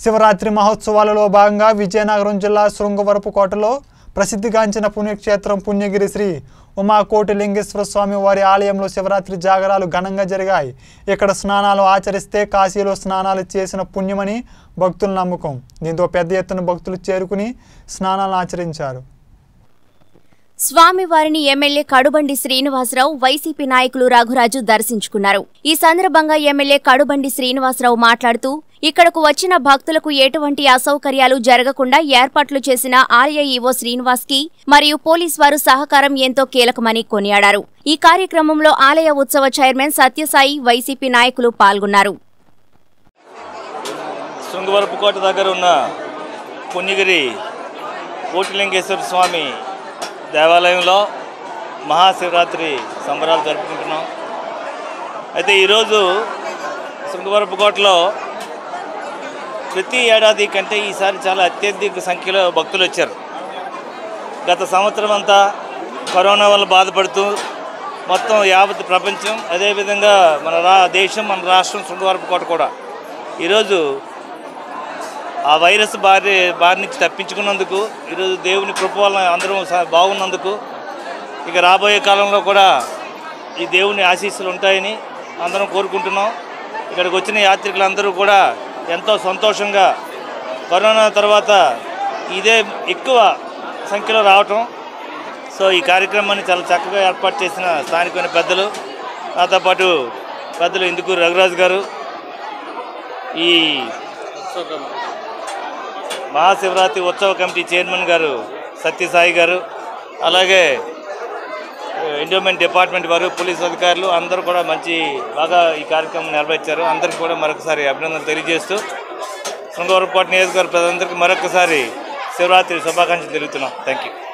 శివరాత్రి మహోత్సవాలలో భాగంగా విజయనగరం జిల్లా శృంగవరపుకోటలో ప్రసిద్ధిగాంచిన పుణ్యక్షేత్రం పుణ్యగిరి శ్రీ ఉమాకోటి లింగేశ్వర స్వామి వారి ఆలయంలో శివరాత్రి జాగరాలు ఘనంగా జరిగాయి ఇక్కడ స్నానాలు ఆచరిస్తే కాశీలో స్నానాలు చేసిన పుణ్యమని భక్తుల నమ్మకం దీంతో పెద్ద ఎత్తున భక్తులు చేరుకుని స్నానాలను ఆచరించారు స్వామివారిని ఎమ్మెల్యే కడుబండి శ్రీనివాసరావు వైసీపీ నాయకులు రఘురాజు దర్శించుకున్నారు ఈ సందర్భంగా ఎమ్మెల్యే కడుబండి శ్రీనివాసరావు మాట్లాడుతూ ఇక్కడకు వచ్చిన భక్తులకు ఎటువంటి అసౌకర్యాలు జరగకుండా ఏర్పాట్లు చేసిన ఆలయ ఈవో శ్రీనివాస్ కి మరియు పోలీస్ వారు సహకారం ఎంతో కీలకమని కొనియాడారు ఈ కార్యక్రమంలో ఆలయ ఉత్సవ చైర్మన్ సత్యసాయి వైసీపీ నాయకులు పాల్గొన్నారు శృంగవరపుకోట దగ్గర ఉన్న పుణ్యగిరి కోటిలింగేశ్వర స్వామి దేవాలయంలో మహాశివరాత్రి సంబరాలు జరుపుకుంటున్నాం అయితే ఈరోజు శృంగవరపుకోటలో ప్రతి ఏడాది కంటే ఈసారి చాలా అత్యధిక సంఖ్యలో భక్తులు వచ్చారు గత సంవత్సరం అంతా కరోనా వల్ల బాధపడుతూ మొత్తం యావత్ ప్రపంచం అదేవిధంగా మన రా దేశం మన రాష్ట్రం శృంగవరపుకోట కూడా ఈరోజు ఆ వైరస్ బారి బారి నుంచి తప్పించుకున్నందుకు ఈరోజు దేవుని కృప వలన అందరం స- బాగున్నందుకు ఇక రాబోయే కాలంలో కూడా ఈ దేవుని ఆశీస్సులు ఉంటాయని అందరం కోరుకుంటున్నాం ఇక్కడికి వచ్చిన యాత్రికులందరూ కూడా ఎంతో సంతోషంగా కరోనా తర్వాత ఇదే ఎక్కువ సంఖ్యలో రావటం సో ఈ కార్యక్రమాన్ని చాలా చక్కగా ఏర్పాటు చేసిన స్థానికమైన పెద్దలు నాతో పాటు పెద్దలు ఇందుకూరు రఘురాజు గారు ఈ మహాశివరాత్రి ఉత్సవ కమిటీ చైర్మన్ గారు సత్యసాయి గారు అలాగే ఎండోమెంట్ డిపార్ట్మెంట్ వారు పోలీస్ అధికారులు అందరూ కూడా మంచి బాగా ఈ కార్యక్రమం నిర్వహించారు అందరికీ కూడా మరొకసారి అభినందనలు తెలియజేస్తూ శృంగవరపాటు నియోజకవర్గ ప్రజలందరికీ మరొకసారి శివరాత్రి శుభాకాంక్షలు తెలుపుతున్నాం థ్యాంక్ యూ